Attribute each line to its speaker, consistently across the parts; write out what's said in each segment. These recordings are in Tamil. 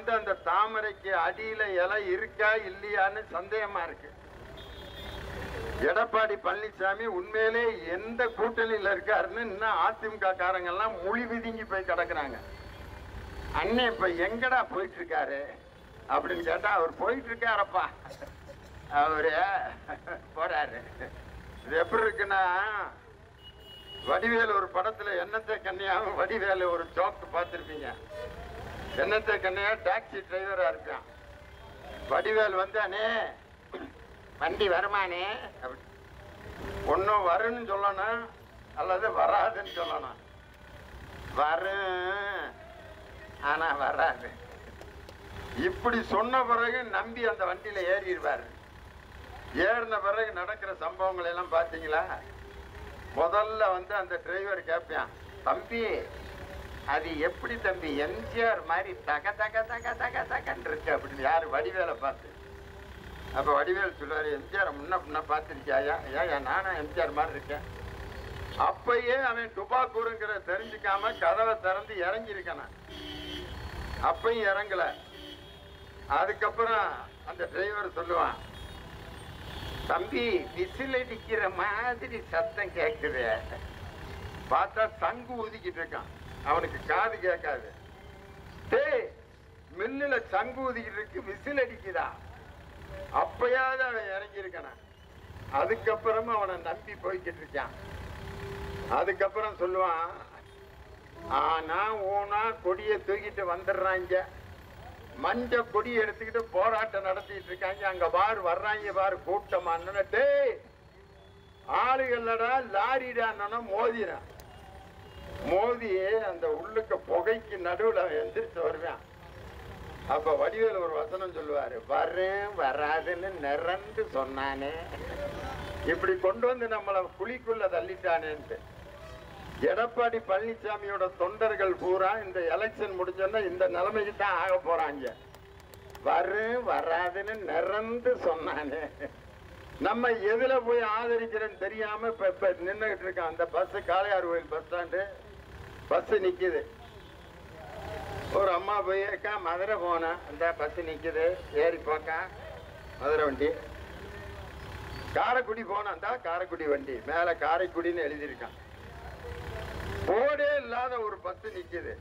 Speaker 1: போட்ட அந்த தாமரைக்கு அடியில இலை இருக்கா இல்லையான்னு சந்தேகமா இருக்கு எடப்பாடி பழனிசாமி உண்மையிலே எந்த கூட்டணியில இருக்காருன்னு இன்னும் அதிமுக காரங்க எல்லாம் மொழி விதுங்கி போய் கிடக்குறாங்க அண்ணே இப்ப எங்கடா போயிட்டு இருக்காரு அப்படின்னு கேட்டா அவர் போயிட்டு இருக்காரப்பா அவரு போறாரு இது எப்படி இருக்குன்னா வடிவேலு ஒரு படத்துல எண்ணத்தை கண்ணியாவும் வடிவேலு ஒரு ஜோக் பார்த்திருப்பீங்க எண்ணத்தை கண்ணியா டாக்ஸி டிரைவரா இருக்கான் வடிவேல் வந்தானே வண்டி வருமானே அப்படி ஒன்றும் வருன்னு சொல்லணும் அல்லது வராதுன்னு சொல்லணும் வரும் ஆனா வராது இப்படி சொன்ன பிறகு நம்பி அந்த வண்டியில ஏறிடுவாரு ஏறின பிறகு நடக்கிற சம்பவங்கள் எல்லாம் பாத்தீங்களா முதல்ல வந்து அந்த டிரைவர் கேட்பான் தம்பி அது எப்படி தம்பி எம்ஜிஆர் மாதிரி தக தக தக தக தகன்னு இருக்கு அப்படின்னு யாரு வடிவேலை பார்த்து அப்ப வடிவேல் சொல்லுவாரு எம்ஜிஆர் முன்ன பின்ன பார்த்துருக்கியா ஏன் நானும் எம்ஜிஆர் மாதிரி இருக்கேன் அப்பயே அவன் டுபாக்கூருங்கிற தெரிஞ்சுக்காம கதவை திறந்து இறங்கியிருக்கான அப்பயும் இறங்கல அதுக்கப்புறம் அந்த டிரைவர் சொல்லுவான் தம்பி விசில் அடிக்கிற மாதிரி சத்தம் கேட்குது பார்த்தா சங்கு ஊதிக்கிட்டு இருக்கான் அவனுக்கு காது கேட்காது டேய் மில்லுல சங்கு ஊதிக்கிட்டு இருக்கு விசில் அடிக்குதா அப்பயாவது அவன் இறங்கி இருக்கான அதுக்கப்புறமா அவனை நம்பி போய்கிட்டு இருக்கான் அதுக்கப்புறம் சொல்லுவான் ஆனா ஓனா கொடியை தூக்கிட்டு வந்துடுறாங்க மஞ்ச கொடி எடுத்துக்கிட்டு போராட்டம் நடத்திட்டு இருக்காங்க அங்க பாரு வர்றாங்க பாரு கூட்டமா டேய் ஆளுகளடா லாரிடான்னா மோதிறான் மோதி அந்த உள்ளுக்க புகைக்கு நடுவுல அவன் எந்திரிச்சு வருவான் அப்ப வடிவேல் ஒரு வசனம் சொல்லுவாரு வரேன் வராதுன்னு நிறந்து சொன்னானே இப்படி கொண்டு வந்து நம்மளை குழிக்குள்ள தள்ளிட்டானேன்ட்டு எடப்பாடி பழனிசாமியோட தொண்டர்கள் பூரா இந்த எலெக்ஷன் முடிஞ்சோன்னா இந்த நிலைமைக்கு தான் ஆக போறாங்க வரும் வராதுன்னு நிறந்து சொன்னானே நம்ம எதுல போய் ஆதரிக்கிறேன்னு தெரியாம இப்ப இப்ப நின்னுகிட்டு இருக்கான் அந்த பஸ் காளையார் கோயில் பஸ் ஸ்டாண்டு பஸ் நிக்குது ஒரு அம்மா போய் அக்கா மதுரை போனா அந்த பஸ் நிக்குது ஏறி போக்கா மதுரை வண்டி காரைக்குடி போனா அந்த காரைக்குடி வண்டி மேல காரைக்குடின்னு எழுதியிருக்கான் போர்டே இல்லாத ஒரு பஸ் நிக்குது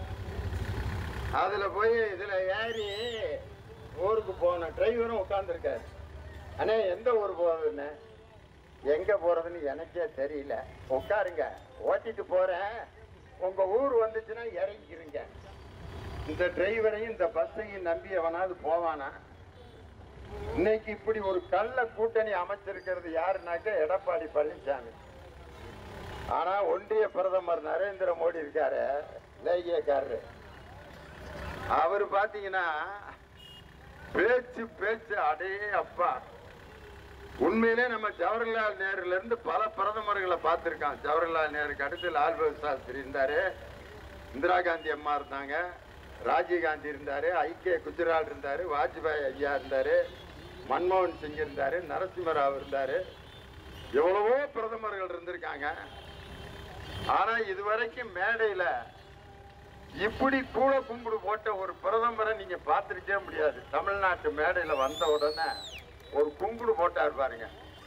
Speaker 1: அதுல போய் இதுல ஏறி ஊருக்கு போன டிரைவரும் உட்கார்ந்துருக்காரு அண்ணே எந்த ஊர் போகுதுன்னு எங்க போறதுன்னு எனக்கே தெரியல உட்காருங்க ஓட்டிட்டு போறேன் உங்க ஊர் வந்துச்சுன்னா இறங்கிக்கிறீங்க இந்த டிரைவரையும் இந்த பஸ்ஸையும் நம்பி எவனாவது போவானா இன்னைக்கு இப்படி ஒரு கள்ள கூட்டணி அமைச்சிருக்கிறது யாருனாக்க எடப்பாடி பழனிசாமி ஆனா ஒன்றிய பிரதமர் நரேந்திர மோடி இருக்காரு லேகியக்காரரு அவர் பாத்தீங்கன்னா பேச்சு பேச்சு அடே அப்பா உண்மையிலே நம்ம ஜவஹர்லால் நேருல இருந்து பல பிரதமர்களை பார்த்திருக்கோம் ஜவஹர்லால் நேருக்கு அடுத்து லால் பகதூர் சாஸ்திரி இருந்தாரு இந்திரா காந்தி அம்மா இருந்தாங்க ராஜீவ் காந்தி இருந்தாரு ஐக்கிய குஜரால் இருந்தாரு வாஜ்பாய் ஐயா இருந்தாரு மன்மோகன் சிங் இருந்தாரு நரசிம்மராவ் இருந்தாரு எவ்வளவோ பிரதமர்கள் இருந்திருக்காங்க ஆனா இதுவரைக்கும் மேடையில இப்படி கூட கும்பிடு போட்ட ஒரு பிரதமரை நீங்க பார்த்திருக்கவே முடியாது தமிழ்நாட்டு மேடையில வந்த உடனே ஒரு கும்பிடு போட்டாரு பாருங்க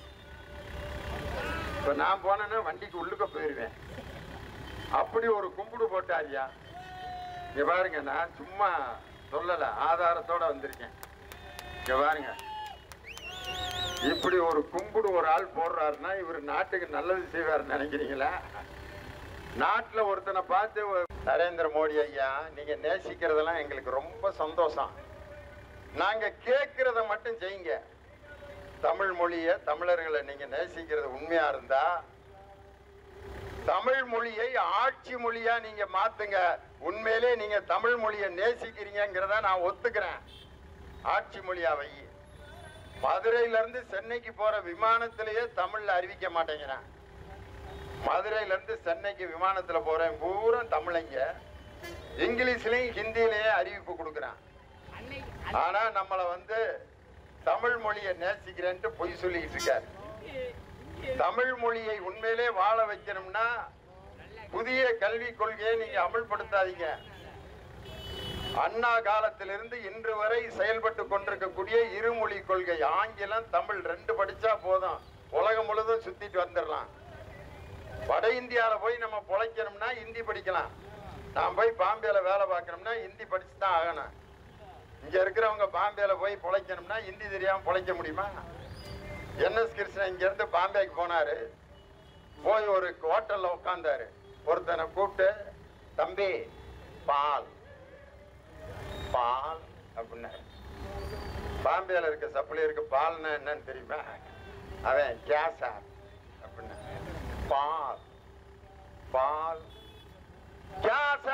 Speaker 1: இப்ப நான் போனேன்னா வண்டிக்கு உள்ளுக்க போயிருவேன் அப்படி ஒரு கும்பிடு போட்டாரியா இங்க பாருங்க நான் சும்மா சொல்லல ஆதாரத்தோட வந்திருக்கேன் இங்க பாருங்க இப்படி ஒரு கும்பிடு ஒரு ஆள் போடுறாருன்னா இவர் நாட்டுக்கு நல்லது செய்வார் நினைக்கிறீங்களா நாட்டுல ஒருத்தனை பார்த்து ஒரு- நரேந்திர மோடி ஐயா நீங்க நேசிக்கிறதெல்லாம் எங்களுக்கு ரொம்ப சந்தோஷம் நாங்க கேட்கறத மட்டும் செய்யுங்க தமிழ் மொழிய தமிழர்களை நீங்க நேசிக்கிறது உண்மையா இருந்தா தமிழ் மொழியை ஆட்சி மொழியா நீங்க மாத்துங்க உண்மையிலே நீங்க தமிழ் மொழியை நேசிக்கிறீங்கிறத நான் ஒத்துக்கிறேன் ஆட்சி மொழியா வை மதுரையில இருந்து சென்னைக்கு போற விமானத்திலேயே தமிழ்ல அறிவிக்க மாட்டேங்கிறேன் மதுரையில இருந்து சென்னைக்கு விமானத்துல போறேன் பூரா தமிழைங்க இங்கிலீஷ்லயும் ஹிந்திலையும் அறிவிப்பு கொடுக்குறான் ஆனா நம்மள வந்து தமிழ் மொழியை நேசிக்கிறேன்ட்டு பொய் சொல்லிட்டு இருக்காரு தமிழ் மொழியை உண்மையிலே வாழ வைக்கணும்னா புதிய கல்விக் கொள்கையை நீங்க அமல்படுத்தாதீங்க அண்ணா காலத்திலிருந்து இன்று வரை செயல்பட்டு கொண்டிருக்கக்கூடிய இருமொழி கொள்கை ஆங்கிலம் தமிழ் ரெண்டு படிச்சா போதும் உலகம் முழுதும் சுத்திட்டு வந்துடலாம் வட இந்தியால போய் நம்ம பொழைக்கணும்னா ஹிந்தி படிக்கலாம் நான் போய் பாம்பேல வேலை பார்க்கணும்னா ஹிந்தி படிச்சு தான் ஆகணும் இங்க இருக்கிறவங்க பாம்பேல போய் பொழைக்கணும்னா ஹிந்தி தெரியாம பொழைக்க முடியுமா என்எஸ் கிருஷ்ணன் இங்க இருந்து பாம்பேக்கு போனாரு போய் ஒரு ஹோட்டல்ல உட்கார்ந்தாரு ஒருத்தனை கூப்பிட்டு தம்பி பால் பால் அப்படின்னாரு பாம்பேல இருக்க சப்ளையருக்கு பால்னா என்னன்னு தெரியுமா அவன் கேஸா அப்படின்னா பால் பால் கேஸா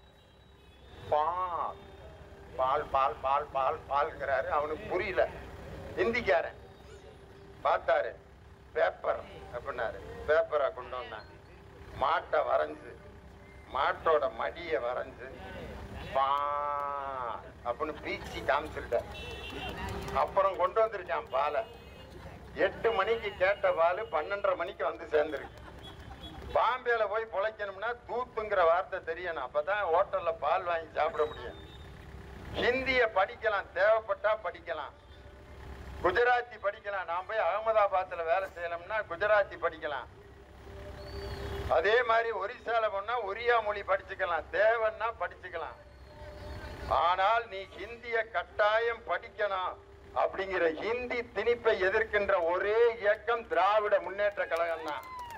Speaker 1: பால் பால் பால் பால் பால் பால்ங்கிறாரு அவனுக்கு புரியல ஹிந்திக்காரன் பார்த்தாரு பேப்பர் அப்படின்னாரு பேப்பரை கொண்டு வந்தாங்க மாட்டை வரைஞ்சு மாட்டோட மடியை வரைஞ்சு பா அப்படின்னு பீச்சி காமிச்சிருக்கார் அப்புறம் கொண்டு வந்துருச்சான் பாலை எட்டு மணிக்கு கேட்ட பால் பன்னெண்டரை மணிக்கு வந்து சேர்ந்துருக்கு பாம்பேல போய் பொழைக்கணும்னா தூத்துங்கிற வார்த்தை தெரியணும் அப்பதான் ஹோட்டல்ல பால் வாங்கி சாப்பிட முடியும் ஹிந்திய படிக்கலாம் தேவைப்பட்டா படிக்கலாம் குஜராத்தி படிக்கலாம் நான் போய் அகமதாபாத்ல வேலை செய்யணும்னா குஜராத்தி படிக்கலாம் அதே மாதிரி ஒரிசால போனா ஒரியா மொழி படிச்சுக்கலாம் தேவைன்னா படிச்சுக்கலாம் ஆனால் நீ ஹிந்திய கட்டாயம் படிக்கணும் அப்படிங்கிற ஹிந்தி திணிப்பை எதிர்க்கின்ற ஒரே இயக்கம் திராவிட முன்னேற்ற கழகம் தான்